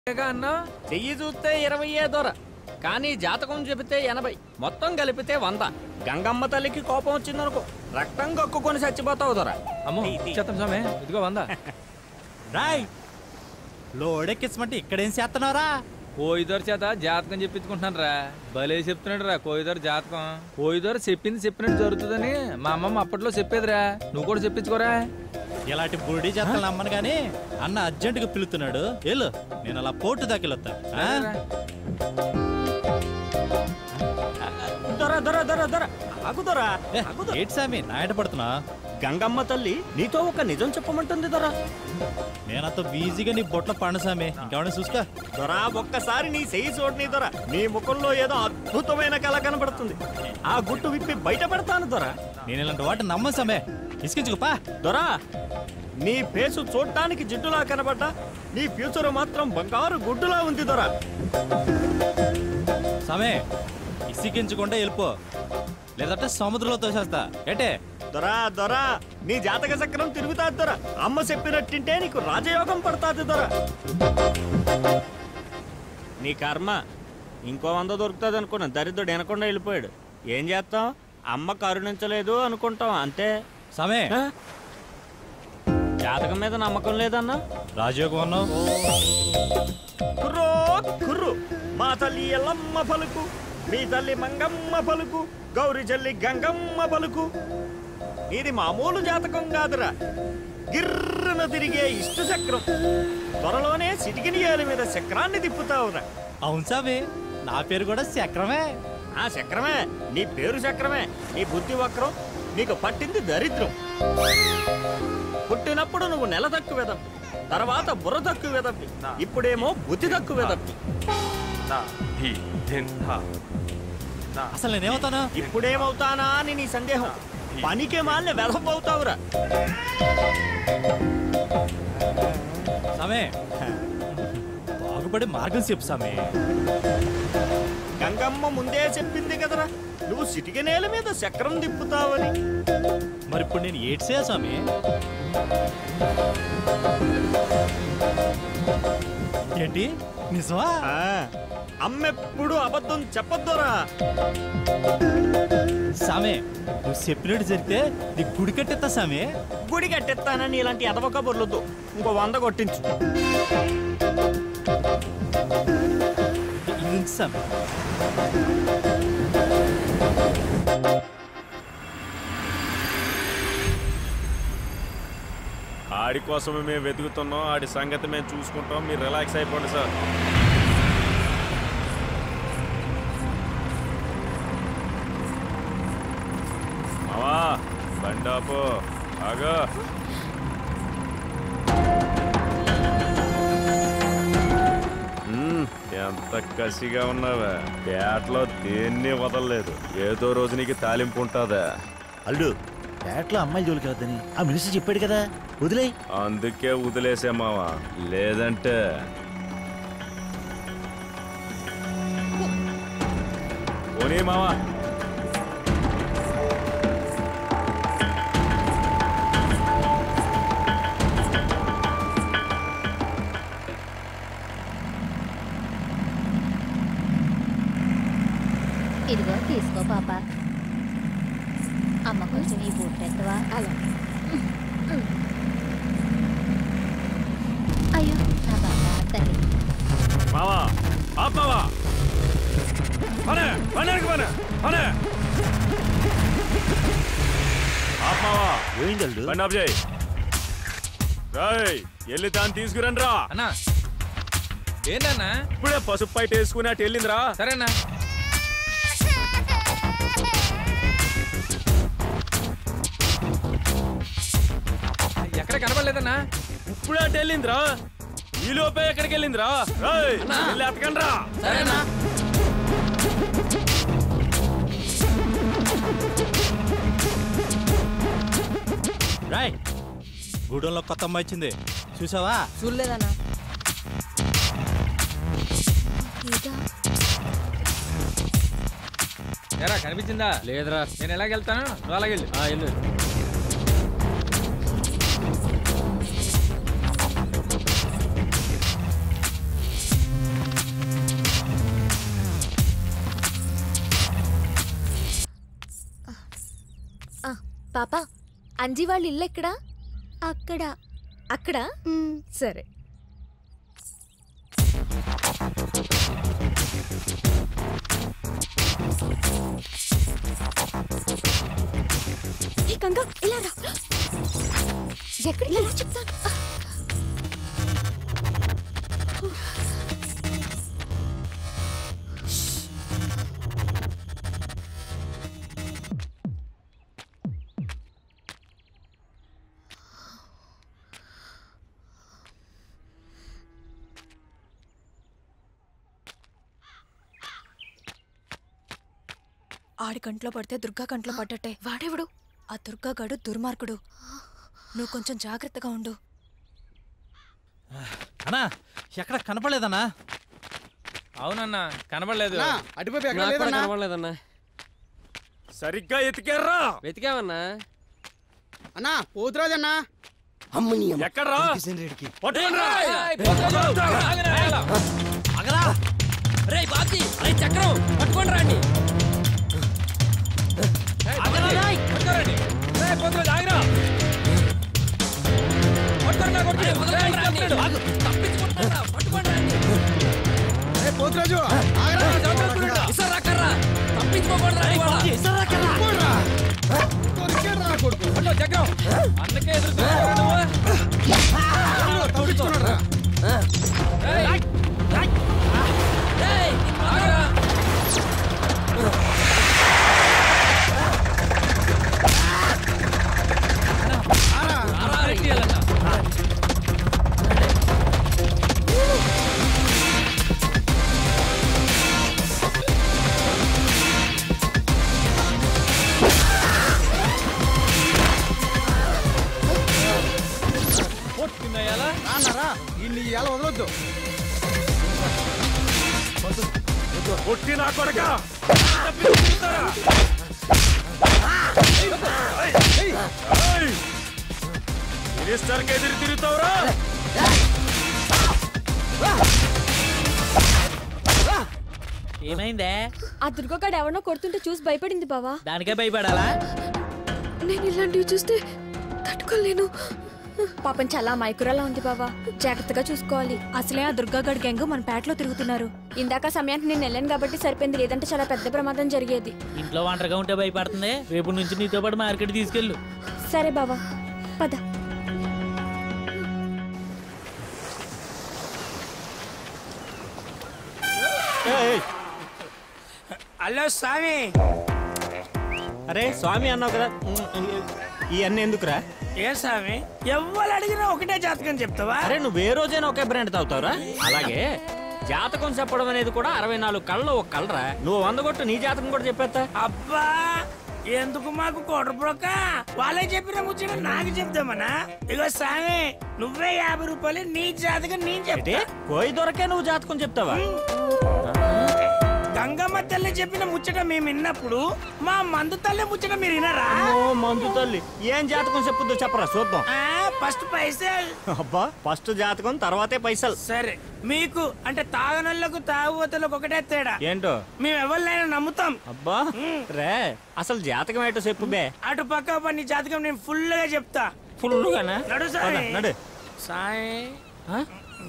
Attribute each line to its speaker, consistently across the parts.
Speaker 1: అన్నా చెయ్యి చూస్తే ఇరవయ్యే దొర కానీ జాతకం చెబితే ఎనభై మొత్తం కలిపితే వంద గంగమ్మ తల్లికి కోపం వచ్చిందనుకో రక్తం కక్కుకొని చచ్చిపోతావు దొర
Speaker 2: అమ్మో చెత్తం స్వామి ఇదిగో వంద
Speaker 3: రాయ్ లోడెక్కించమంటే ఇక్కడేం చేస్తున్నారా
Speaker 2: కోయిదోర్ చేత జాతకం చెప్పించుకుంటున్నాను రా భలే చెప్తున్నాడు రా కోయిదోర్ జాతకం కోయిదోర్ చెప్పింది చెప్పినట్టు జరుగుతుందని మా అమ్మమ్మ అప్పట్లో చెప్పేదిరా నువ్వు కూడా చెప్పించుకోరా
Speaker 3: ఇలాంటి బుడి చేతలు నమ్మను గాని అన్న అర్జెంటుగా పిలుతున్నాడు వెళ్ళు నేను అలా పోటు దాకిలొత్తా
Speaker 2: సరేరా.
Speaker 1: దొర దొర దొర దొర ఆగు దొర ఆగు దొర.
Speaker 3: ఏంటి సామి నాయట పడుతున్నా
Speaker 1: గంగమ్మ తల్లి నీతో ఒక నిజం చెప్పమంటుంది దొర
Speaker 3: నేనంత ఈజీగా నీ బొట్ల పండు సామి ఇంకేమైనా చూసుకో
Speaker 1: దొర ఒక్కసారి నీ చెయ్యి చూడని దొర నీ ముఖంలో ఏదో అద్భుతమైన కళ కనబడుతుంది ఆ గుట్టు విప్పి బయట పెడతాను దొర
Speaker 3: నేను ఇలాంటి వాటిని నమ్మను సామే ఇసుకించుకోపా
Speaker 1: దొరా నీ ఫేసు చూడటానికి జిడ్డులా కనబడ్డా నీ ఫ్యూచర్ మాత్రం బంగారు గుడ్డులా ఉంది దొరా
Speaker 3: సామే ఇసికించకుండా వెళ్ళిపో లేదంటే సముద్రంలో తోసేస్తా ఏంటే
Speaker 1: దొరా దొరా నీ జాతక చక్రం తిరుగుతాది దొరా అమ్మ చెప్పినట్టింటే నీకు రాజయోగం పడతాది దొరా నీ కర్మ ఇంకో వంద దొరుకుతుంది అనుకున్నా దరిద్రుడు వినకుండా వెళ్ళిపోయాడు ఏం చేస్తాం అమ్మ కరుణించలేదు అనుకుంటాం అంతే
Speaker 3: సామే
Speaker 1: ఆ? జాతకం మీద నమ్మకం లేదన్నా
Speaker 3: రాజయోగం అన్నావు
Speaker 1: కుర్రో కుర్రు మా తల్లి ఎల్లమ్మ పలుకు మీ తల్లి మంగమ్మ పలుకు గౌరి చెల్లి గంగమ్మ పలుకు ఇది మామూలు జాతకం కాదురా గిర్రన తిరిగే ఇష్ట చక్రం త్వరలోనే సిటికిని ఏలు మీద చక్రాన్ని తిప్పుతావురా
Speaker 3: అవును సామి నా పేరు కూడా చక్రమే
Speaker 1: ఆ చక్రమే నీ పేరు చక్రమే నీ బుద్ధి వక్రం నీకు పట్టింది దరిద్రం పుట్టినప్పుడు నువ్వు నెల తక్కువ వెదప్పి తర్వాత బుర్ర తక్కువ వెదప్పి ఇప్పుడేమో బుద్ధి తక్కువ వెదప్పి
Speaker 3: అసలు నేనేమవుతాను
Speaker 1: ఇప్పుడేమవుతానా అని నీ సందేహం పనికే మాలిన వెదపవుతావురా
Speaker 3: సామే బాగుపడే మార్గం చెప్పు సామే
Speaker 1: గంగమ్మ ముందే చెప్పింది కదరా నువ్వు సిటిక నేల మీద చక్రం తిప్పుతావని
Speaker 3: మరి ఇప్పుడు నేను ఏడ్చే స్వామి ఏంటి నిజమా
Speaker 1: ఆ, అమ్మెప్పుడు అబద్ధం చెప్పొద్దురా
Speaker 3: సామే నువ్వు చెప్పినట్టు జరిగితే నీ గుడి కట్టెత్తా సామే
Speaker 1: గుడి కట్టెత్తానని ఇలాంటి ఎదవ కబుర్లొద్దు ఇంకో వంద కొట్టించు
Speaker 3: ఇది ఉంచు సామే
Speaker 4: ఆడి కోసమే మేము వెతుకుతున్నాం ఆడి సంగతి మేము చూసుకుంటాం మీరు రిలాక్స్ అయిపోండి సార్ మావా బండాపు ఆగా మ్మ్, ఎంత కసిగా ఉన్నావా పేటలో దేన్ని వదలలేదు ఏదో రోజు నీకు తాలింపు ఉంటుందా
Speaker 5: అల్లుడు పేటలో అమ్మాయి జోలికి వద్దని ఆ మినిస్టర్ చెప్పాడు కదా వదిలేయ్
Speaker 4: అందుకే వదిలేసే మావా లేదంటే పోనీ మావా
Speaker 6: ఇదిగో తీసుకో పాప అమ్మ కొంచెం ఈ బూట్ ఎత్తవా అలా అయ్యో నా బంగారు తల్లి
Speaker 4: మావా ఆప్ మావా పనే పనేకి పనే పనే ఆప్ మావా
Speaker 5: ఏమైంది అల్లుడు
Speaker 4: బండి ఆప్ చేయి రాయ్ వెళ్ళి దాన్ని తీసుకురండి రా
Speaker 2: అన్నా ఏంటన్నా
Speaker 4: ఇప్పుడే పసుపు పైట వేసుకుని అటు వెళ్ళిందిరా
Speaker 2: సరేనా ఎక్కడ కనపడలేదన్నా
Speaker 4: ఇప్పుడే అటు వెళ్ళిందిరా ఈ లోపే ఎక్కడికి వెళ్ళిందిరా రాయ్ వెళ్ళి ఎత్తకండి రా
Speaker 2: సరేనా
Speaker 3: రాయ్ గూడెంలో కొత్త అమ్మాయి వచ్చింది చూసావా
Speaker 7: చూడలేదన్నా
Speaker 2: ఎరా కనిపించిందా
Speaker 1: లేదురా
Speaker 2: నేను ఎలాగెళ్తాను నువ్వు అలాగెళ్ళు
Speaker 1: ఆ, వెళ్ళు
Speaker 7: పాప అంజీ వాళ్ళ ఇల్లు ఎక్కడా అక్కడ అక్కడ సరే ఏ గంగా ఇలా రా ఎక్కడికి ఎలా చెప్తాను
Speaker 8: ఆడి కంట్లో పడితే దుర్గా కంట్లో పడ్డట్టే వాడెవడు ఆ దుర్గాగాడు దుర్మార్గుడు నువ్వు కొంచెం జాగ్రత్తగా ఉండు
Speaker 3: అన్నా ఎక్కడ కనపడలేదన్నా
Speaker 2: అవునన్నా కనబడలేదు
Speaker 9: అటువైపు ఎక్కడ లేదన్నా
Speaker 10: కనబడలేదన్నా
Speaker 4: సరిగ్గా ఎతికారా
Speaker 10: వెతికామన్నా
Speaker 9: అన్నా పోతురాజన్నా
Speaker 4: ఎక్కడ్రా పట్టుకోండ్రా.
Speaker 10: రేయ్ బాబ్జీ రేయ్ చక్రం పట్టుకోండి రండి
Speaker 9: ఏ పోతురాజు ఆగరా
Speaker 10: ఇసరాకర్రా తప్పించుకోకూడదు రా ఇవాళ.
Speaker 9: పోరా. దొరికాడురా నా కొడుకు
Speaker 2: అందుకే ఎదురు చూస్తున్నావు నువ్వు?
Speaker 9: అయ్యో, తప్పించుకున్నాడురా.
Speaker 10: రేయ్, ఆగరా. ఆరా, రెడ్డి వెళ్ళండి.
Speaker 2: పొట్టుకున్నాయాలా?
Speaker 9: రాన్నారా ఇన్ని ఇవాళ వదలొద్దు
Speaker 4: కొట్టి నా కొడక మినిస్టర్ కి ఎదురు తిరుగుతావురా
Speaker 11: ఏమైందే
Speaker 7: ఆ దుర్గగాడు ఎవరినో కొడుతుంటే చూసి భయపడింది బావా
Speaker 11: దానికే భయపడాలా
Speaker 7: నేను ఇలాంటివి చూస్తే తట్టుకోలేను పాపం చాలా మైకురలా ఉంది బావా జాగ్రత్తగా చూసుకోవాలి
Speaker 8: అసలే ఆ దుర్గాగాడి గ్యాంగ్ మన పేటలో తిరుగుతున్నారు
Speaker 7: ఇందాక సమయానికి నేను వెళ్ళాను కాబట్టి సరిపోయింది లేదంటే చాలా పెద్ద ప్రమాదం జరిగేది
Speaker 11: ఇంట్లో ఒంటరిగా ఉంటే భయపడుతుంది రేపు నుంచి నీతో పాటు మార్కెట్ తీసుకెళ్ళు
Speaker 7: సరే బావా పద
Speaker 1: హలో స్వామి
Speaker 5: అరే స్వామి అన్నావు కదా ఇవన్నీ ఎందుకురా
Speaker 1: ఏ స్వామి ఎవ్వరు అడిగినా ఒకటే జాతకం చెప్తావా
Speaker 5: అరే నువ్వు ఏ రోజైనా ఒకే బ్రాండ్ తాగుతావురా అలాగే జాతకం చెప్పడం అనేది కూడా అరవై నాలుగు కళ్ళలో ఒక కలరా నువ్వు వంద కొట్టు నీ జాతకం కూడా చెప్పేస్తా
Speaker 1: అబ్బా ఎందుకు మాకు కొడబ్రోక వాళ్ళే చెప్పిన ముచ్చట నాకు చెప్తామన్నా ఇగో స్వామి నువ్వే యాభై రూపాయలు నీ జాతకం నేను
Speaker 5: ఏంటి
Speaker 1: చెప్తే
Speaker 5: కోయి దొరకే నువ్వు జాతకం చెప్తావా
Speaker 1: గంగమ్మ తల్లి చెప్పిన ముచ్చట మేము విన్నప్పుడు మా మందు తల్లి ముచ్చట మీరు వినరా
Speaker 5: ఓ మందు తల్లి ఏం జాతకం చెప్పుద్దో చెప్పరా చూద్దాం
Speaker 1: ఫస్ట్ పైసలు
Speaker 5: అబ్బా ఫస్ట్ జాతకం తర్వాతే పైసలు
Speaker 1: సరే మీకు అంటే తాగనోళ్ళకు తాగుబోతులకు ఒకటే తేడా
Speaker 5: ఏంటో
Speaker 1: మేము ఎవరినైనా నమ్ముతాం
Speaker 5: అబ్బా రే అసలు జాతకం ఏంటో చెప్పు బే
Speaker 1: అటు పక్క పని జాతకం నేను ఫుల్ గా చెప్తా
Speaker 5: ఫుల్గానా
Speaker 1: నడు
Speaker 5: పద,
Speaker 1: సాయి
Speaker 5: నడు
Speaker 1: సాయి
Speaker 5: ఆ?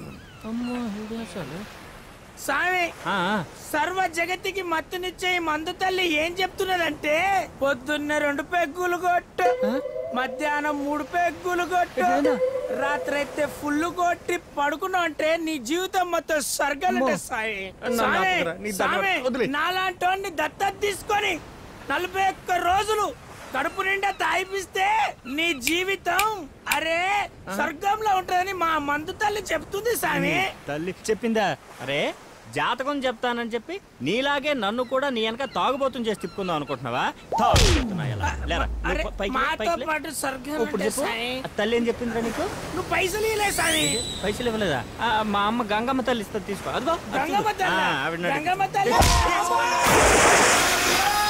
Speaker 1: సాయి
Speaker 5: ఆ, ఆ.
Speaker 1: సర్వ జగత్తుకి మత్తునిచ్చే ఈ మందు తల్లి ఏం చెప్తున్నదంటే పొద్దున్న రెండు పెగ్గులు కొట్టు మధ్యాహ్నం మూడు పెగ్గులు కొట్టు రాత్రి అయితే ఫుల్ కొట్టి పడుకున్నావు అంటే నీ జీవితం మొత్తం స్వర్గాలంటే సాయి
Speaker 5: నన్ను
Speaker 1: సాయి,
Speaker 5: ఆపుకురా, నీ దండం
Speaker 1: సాయి,
Speaker 5: వదిలేయ్.
Speaker 1: నాలాంటి దత్తత తీసుకొని నలభై ఒక్క రోజులు కడుపు నిండా తాయిపిస్తే నీ జీవితం అరే స్వర్గంలో ఉంటుందని మా మందు తల్లి చెప్తుంది సామి
Speaker 5: తల్లి చెప్పిందా అరే జాతకం చెప్తానని చెప్పి నీలాగే నన్ను కూడా నీ వెనక తాగుబోతుని చేసి తిప్పుకుందాం అనుకుంటున్నావా తాగు చెప్తున్నా ఇలా. లేరా, నువ్వు
Speaker 1: అరే
Speaker 5: ప- పైకి లే,
Speaker 1: మాతో
Speaker 5: పైకి లే.
Speaker 1: పాటు స్వర్గం
Speaker 5: ఇప్పుడు
Speaker 1: అంటే
Speaker 5: చెప్పు
Speaker 1: సాయి
Speaker 5: ఆ తల్లి ఏం చెప్పిందిరా నీకు
Speaker 1: నువ్వు పైసలు ఇలే సాయి
Speaker 5: పైసలు ఇవ్వలేదా ఆ, మా అమ్మ గంగమ్మ తల్లి ఇస్తుంది తీసుకో అదిగో అది చూడు.
Speaker 1: గంగమ్మ
Speaker 5: ఆ, ఆవిడ
Speaker 1: తల్లి
Speaker 5: నడు.
Speaker 1: గంగమ్మ తల్లి